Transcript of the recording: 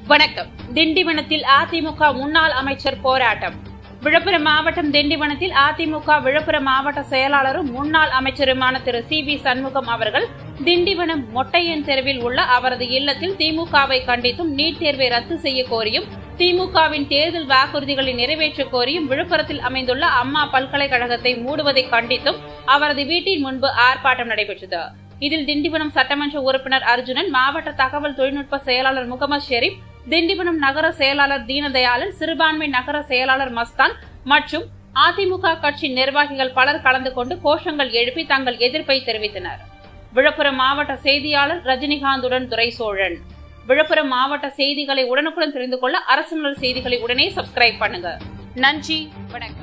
வணக்கம் திண்டிவனத்தில் அதிமுக முன்னாள் அமைச்சர் போராட்டம் விழுப்புரம் மாவட்டம் திண்டிவனத்தில் அதிமுக விழுப்புரம் மாவட்ட செயலாளரும் முன்னாள் அமைச்சருமான திரு சி வி சண்முகம் அவர்கள் திண்டிவனம் மொட்டையன் தெருவில் உள்ள அவரது இல்லத்தில் திமுகவை கண்டித்தும் நீட் தேர்வை ரத்து செய்ய கோரியும் திமுகவின் தேர்தல் வாக்குறுதிகளை நிறைவேற்ற கோரியும் விழுப்புரத்தில் அமைந்துள்ள அம்மா பல்கலைக்கழகத்தை மூடுவதை கண்டித்தும் அவரது வீட்டின் முன்பு ஆர்ப்பாட்டம் நடைபெற்றது இதில் திண்டிவனம் சட்டமன்ற உறுப்பினர் அர்ஜுனன் மாவட்ட தகவல் தொழில்நுட்ப செயலாளர் முகமது ஷெரீப் திண்டிவனம் நகர செயலாளர் தீனதயாளன் சிறுபான்மை நகர செயலாளர் மஸ்தான் மற்றும் அதிமுக கட்சி நிர்வாகிகள் பலர் கலந்து கொண்டு கோஷங்கள் எழுப்பி தங்கள் எதிர்ப்பை தெரிவித்தனர் விழுப்புரம் மாவட்ட செய்தியாளர் ரஜினிகாந்துடன் துரைசோழன் விழுப்புரம் மாவட்ட செய்திகளை உடனுக்குடன் தெரிந்து கொள்ள அரசு செய்திகளை உடனே சப்ஸ்கிரைப் பண்ணுங்க நன்றி வணக்கம்